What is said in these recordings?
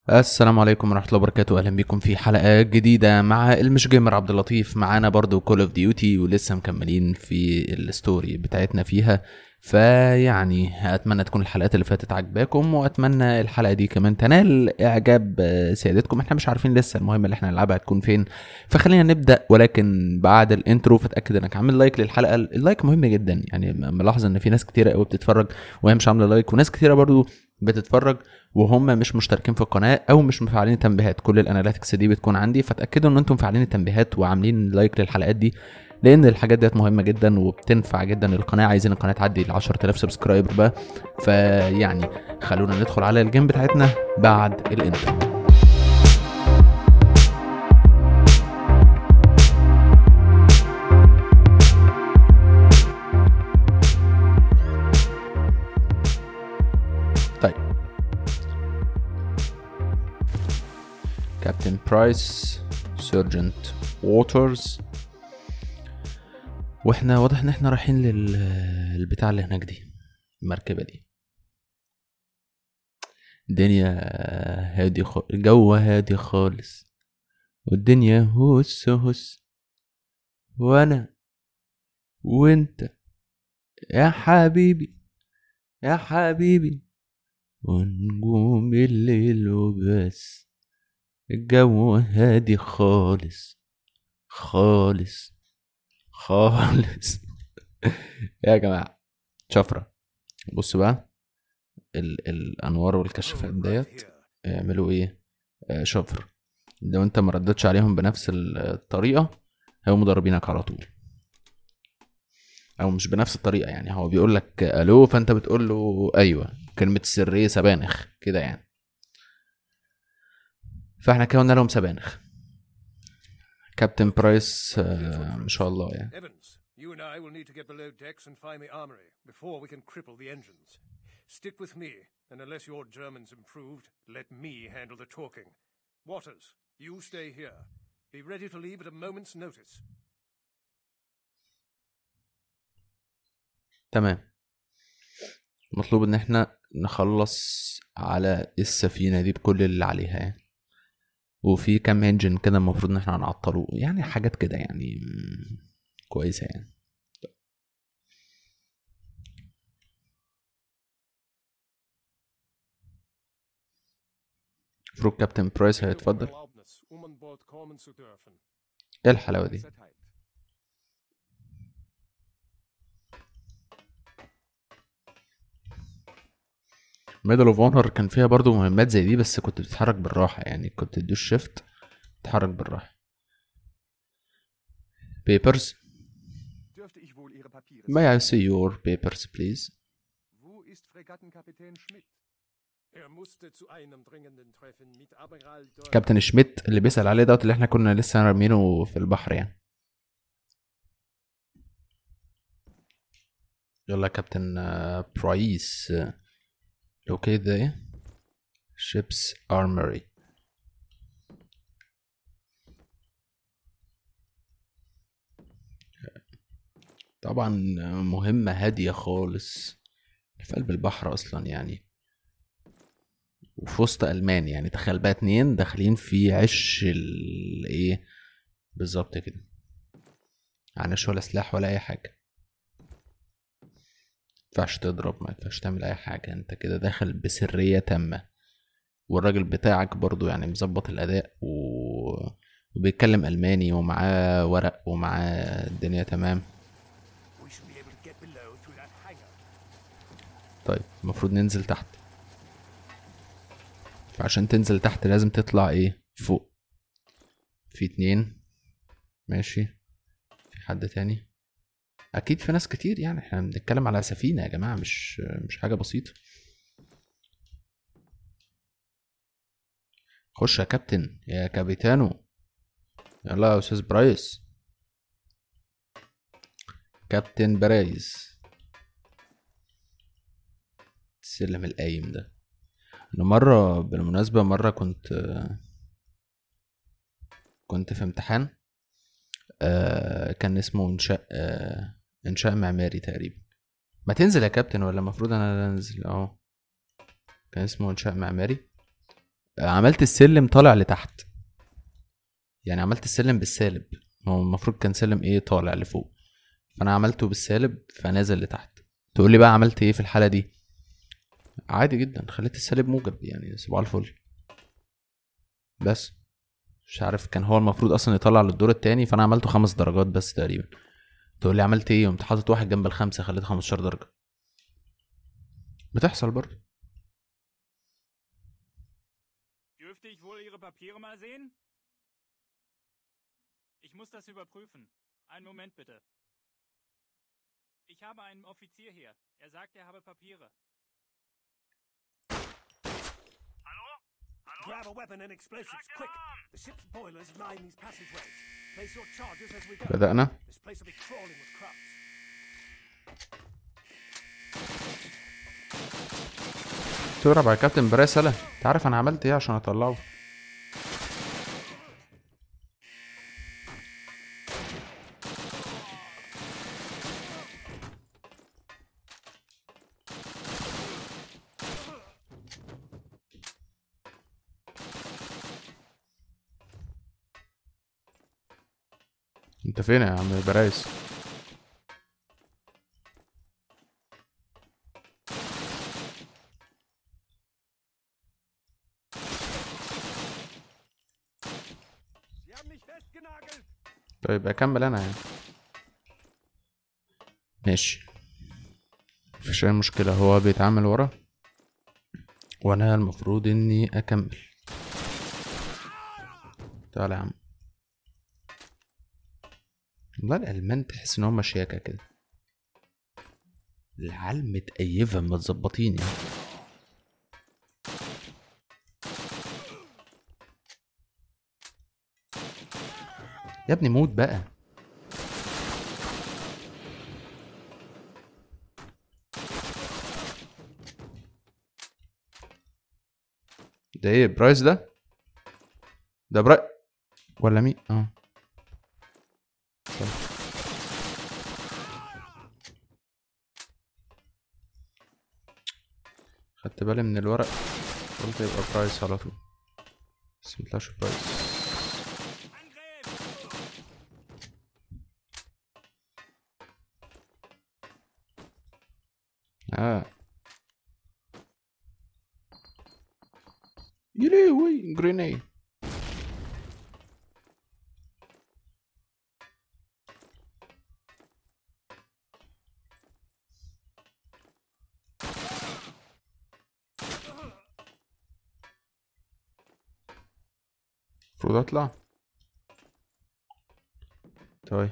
السلام عليكم ورحمة الله وبركاته أهلا بكم في حلقة جديدة مع المش جيمر عبد اللطيف معانا برضو كول اوف ديوتي ولسه مكملين في الستوري بتاعتنا فيها فيعني اتمنى تكون الحلقات اللي فاتت عجباكم واتمنى الحلقه دي كمان تنال اعجاب آه، سيادتكم احنا مش عارفين لسه المهم اللي احنا نلعبها هتكون فين فخلينا نبدا ولكن بعد الانترو فتاكد انك عامل لايك للحلقه اللايك مهم جدا يعني ملاحظ ان في ناس كتيره قوي بتتفرج وهي مش عامله لايك وناس كتيره برضو بتتفرج وهم مش مشتركين في القناه او مش مفعلين التنبيهات كل الاناليتكس دي بتكون عندي فتاكدوا ان انتم مفعلين التنبيهات وعاملين لايك للحلقات دي لان الحاجات ديت مهمه جدا وبتنفع جدا القناه عايزين القناه تعدي ل 10000 سبسكرايبر بقى فيعني خلونا ندخل على الجيم بتاعتنا بعد الانترو طيب كابتن برايس سيرجنت ووترز واحنا واضح ان احنا رايحين للبتاع اللي هناك دي المركبه دي الدنيا هادي خ... الجو هادي خالص والدنيا هس هس وانا وانت يا حبيبي يا حبيبي ونجوم الليل وبس الجو هادي خالص خالص خالص يا جماعة شفرة بص بقى ال الأنوار والكشافات ديت يعملوا إيه آه شفر لو أنت ما ردتش عليهم بنفس الطريقة هيقوموا ضاربينك على طول أو مش بنفس الطريقة يعني هو بيقول لك ألو فأنت بتقول له أيوه كلمة السرية سبانخ كده يعني فاحنا كده قلنا لهم سبانخ كابتن برايس آه، ما شاء الله يعني Evans, you and I will need to get below decks and find the armory before we can cripple the engines. Stick with me, and unless your German's improved, let me handle the talking. Waters, you stay here. Be ready to leave at a moment's notice. تمام مطلوب ان احنا نخلص على السفينة دي بكل اللي عليها يعني وفي كام انجن كده المفروض ان احنا هنعطله يعني حاجات كده يعني مم، كويسة يعني المفروض كابتن برايس هيتفضل Erlaubnis, um an Bord kommen zu dürfen. ايه الحلاوة دي Erteilt. ميدل اوف اونر كان فيها برضو مهمات زي دي بس كنت بتتحرك بالراحة يعني كنت تدوس شيفت تتحرك بالراحة papers Dürfte ich wohl Ihre Papiere may I see your papers please Wo ist Fregattenkapitän Schmidt? Er musste zu einem dringenden Treffen mit Admiral Dörr. كابتن شميت اللي بيسأل عليه دوت اللي احنا كنا لسه رامينه في البحر يعني يلا يا كابتن آه، برايس آه، اوكي ده ايه شيبس ارموري طبعا مهمة هادية خالص في قلب البحر اصلا يعني وفي وسط المان يعني تخيل بقى اتنين داخلين في عش ال ايه بالظبط كده معناش ولا سلاح ولا اي حاجه مينفعش تضرب ما ينفعش تعمل اي حاجه انت كده داخل بسريه تامه والراجل بتاعك برضو يعني مظبط الاداء و... وبيتكلم الماني ومعاه ورق ومعاه الدنيا تمام We should be able to get below through that hangar. طيب المفروض ننزل تحت فعشان تنزل تحت لازم تطلع ايه فوق في اتنين ماشي في حد تاني اكيد في ناس كتير يعني احنا بنتكلم على سفينة يا جماعة مش مش حاجة بسيطة خش يا كابتن يا كابيتانو يلا يا استاذ برايس كابتن برايس السلم القايم ده انا مرة بالمناسبة مرة كنت كنت في امتحان آه، كان اسمه انشاء آه، انشاء معماري تقريبا ما تنزل يا كابتن ولا المفروض انا اللي انزل اه كان اسمه انشاء معماري عملت السلم طالع لتحت يعني عملت السلم بالسالب هو المفروض كان سلم ايه طالع لفوق فانا عملته بالسالب فنازل لتحت تقول لي بقى عملت ايه في الحاله دي عادي جدا خليت السالب موجب يعني صباح الفل بس مش عارف كان هو المفروض اصلا يطلع للدور التاني فانا عملته خمس درجات بس تقريبا تقول لي عملت ايه قمت حاطط واحد جنب الخمسه خليته 15 درجه بتحصل برضه Dürfte ich wohl Ihre Papiere mal sehen? Ich muss das überprüfen. Einen Moment bitte. Ich habe einen Offizier hier. Er sagt, er habe Papiere. Grab a weapon and explosives, quick! The ship's boilers line these passageways. Place your charges as we go. بدأنا This place will be crawling with Krubs. تهرب على كابتن براس يلا انت عارف انا عملت ايه عشان اطلعه انت فين يا عم برايس Sie haben mich festgenagelt. طيب اكمل انا يعني ماشي مفيش اي مشكلة هو بيتعامل ورا وانا المفروض اني اكمل تعالى يا عم والله الالمان تحس ان هم شياكة كده العيال متأيفة متظبطين يعني يا ابني موت بقى ده ايه برايس ده ده برايس ولا مين اه طيب. خدت بالي من الورق قلت يبقى برايس على طول بس مطلعش برايس Angriff! اه يلهوي جرينيد المفروض اطلع طيب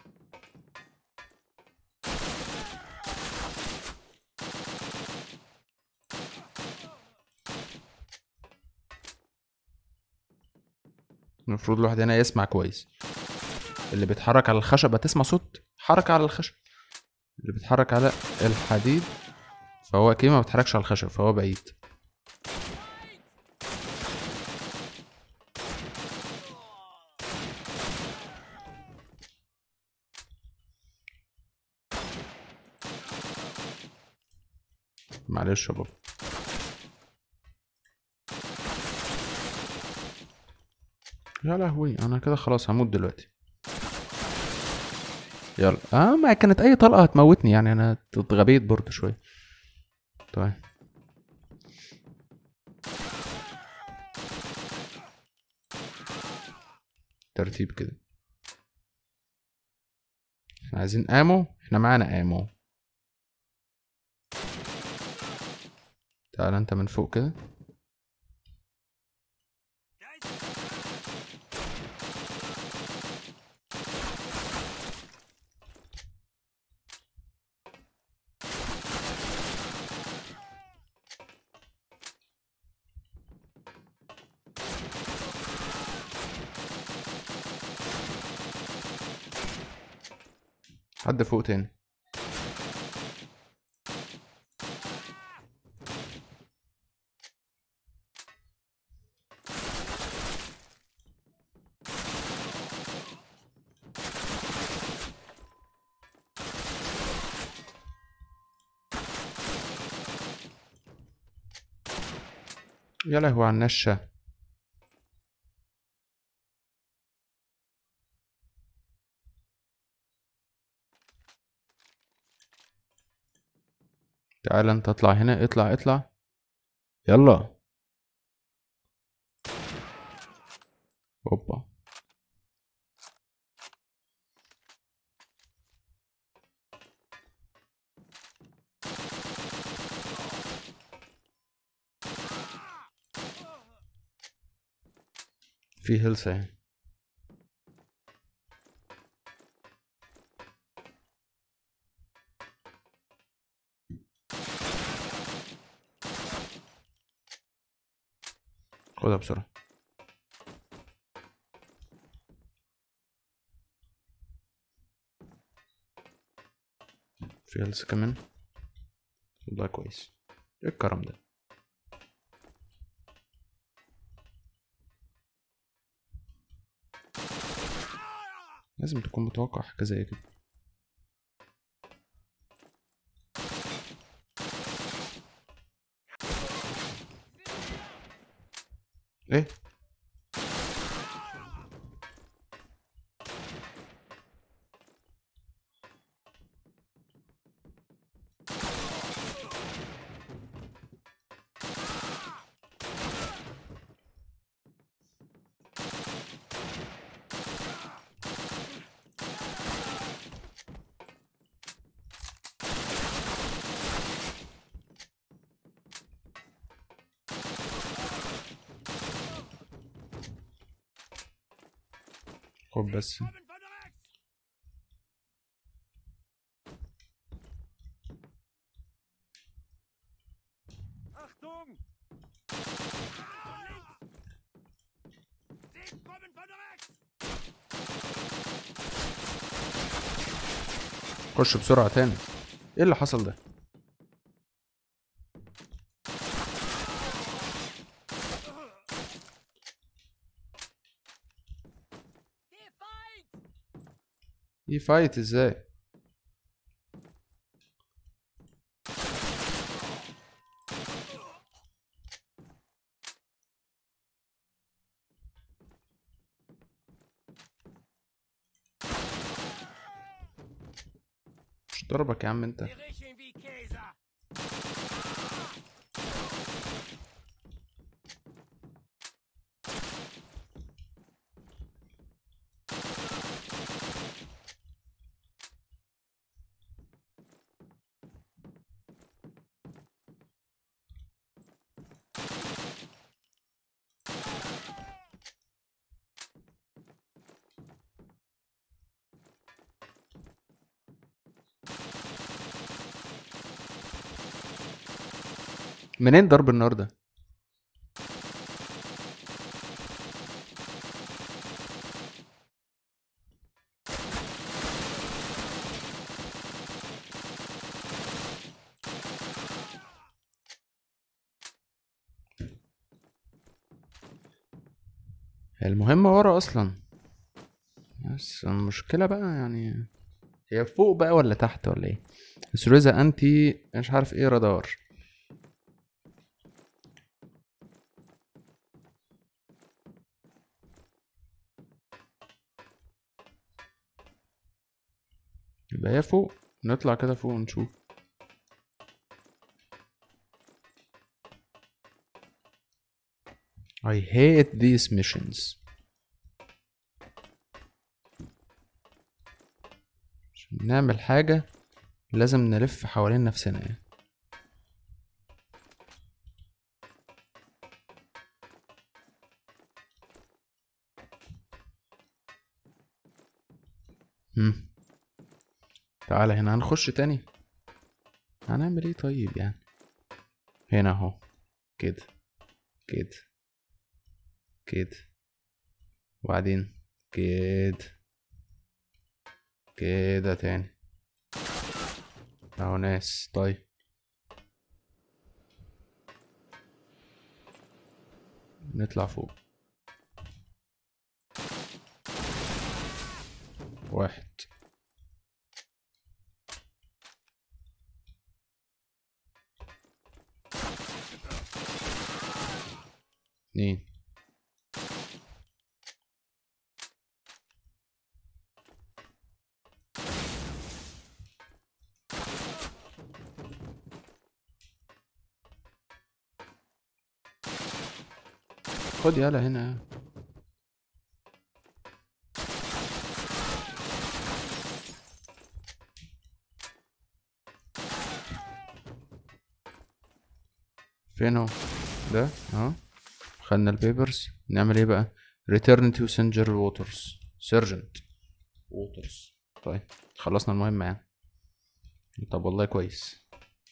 المفروض الواحد هنا يسمع كويس اللي بيتحرك على الخشب هتسمع صوت حركة على الخشب اللي بيتحرك على الحديد فهو اكيد ما بيتحركش على الخشب فهو بعيد معلش يا بابا يا لهوي انا كده خلاص هموت دلوقتي يلا اه ما كانت اي طلقه هتموتني يعني انا اتغبيت برضه شويه طيب ترتيب كده احنا عايزين امو احنا معانا امو تعال انت من فوق كده Da ist حد فوق تاني يا لهوي على النشة تعال انت اطلع هنا اطلع اطلع يلا هوبا في هيلث اهي خدها بسرعة في هيلث كمان والله كويس ايه الكرم ده لازم تكون متوقع حاجة زي كده ايه خد بس Kommen von rechts! Achtung! Sie kommen von rechts! خش بسرعة تاني ايه اللي حصل ده ايه فايت ازاي مش ضربك يا عم انت Wir riechen wie Käse! منين ضرب النار ده هي المهمة ورا أصلا بس المشكلة بقى يعني هي فوق بقى ولا تحت ولا ايه سوريزا انتي مش عارف ايه رادار يبقى هي فوق نطلع كده فوق ونشوف I hate these missions عشان نعمل حاجة لازم نلف حوالين نفسنا يعني هم. تعالى هنا هنخش تاني هنعمل ايه طيب يعني هنا اهو كده كده كده وبعدين كده كده تاني اهو ناس طيب نطلع فوق واحد اتنين خد يلا هنا فين هو ده اهو خدنا البيبرز نعمل ايه بقى return to Singer Waters Sergeant Waters طيب خلصنا المهمة يعني طب والله كويس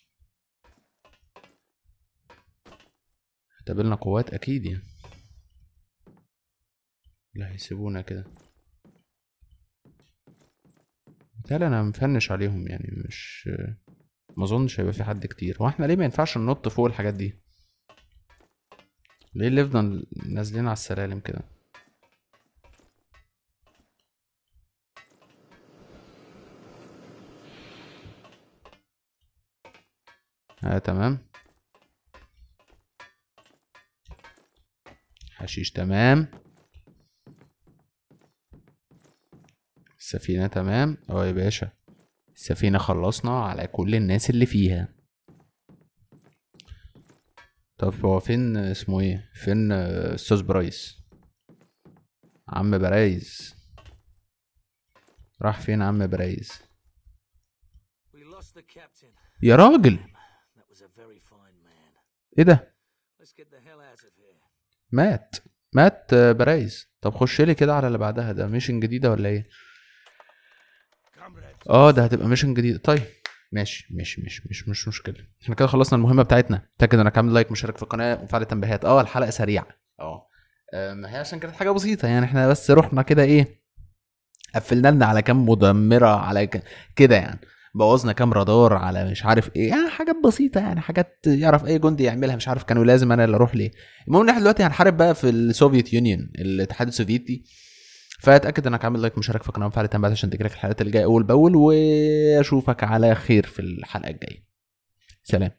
هتقابلنا قوات اكيد يعني لا هيسيبونا كده بالتالي انا مفنش عليهم يعني مش ما اظنش هيبقى في حد كتير هو احنا ليه ما ينفعش ننط فوق الحاجات دي ليه اللي نفضل نازلين على السلالم كده اه تمام حشيش تمام السفينة تمام اه يا باشا السفينة خلصنا على كل الناس اللي فيها طب هو فين اسمه ايه فين آه، استاذ برايس عم برايز راح فين عم برايز We lost the captain. يا راجل That was a very fine man. ايه ده Let's get the hell out of here. مات مات آه، برايز طب خش لي كده على اللي بعدها ده ميشن جديدة ولا ايه Comrades, اه ده هتبقى ميشن جديدة طيب ماشي ماشي ماشي مش مش مشكلة احنا كده خلصنا المهمة بتاعتنا اتأكد انك عامل لايك مشترك في القناة وفعل التنبيهات اه الحلقة سريعة اه آه، ما هي عشان كانت حاجة بسيطة يعني احنا بس رحنا كده ايه قفلنا لنا على كام مدمرة على ك... كده يعني بوظنا كام رادار على مش عارف ايه يعني حاجات بسيطة يعني حاجات يعرف اي جندي يعملها مش عارف كانوا لازم انا اللي اروح ليه المهم ان احنا دلوقتي هنحارب بقى في السوفيت يونيون الاتحاد السوفيتي فاتاكد انك عامل لايك مشارك في القناه وفعل التنبيهات عشان تجيلك الحلقات اللي جايه اول باول واشوفك على خير في الحلقه الجايه سلام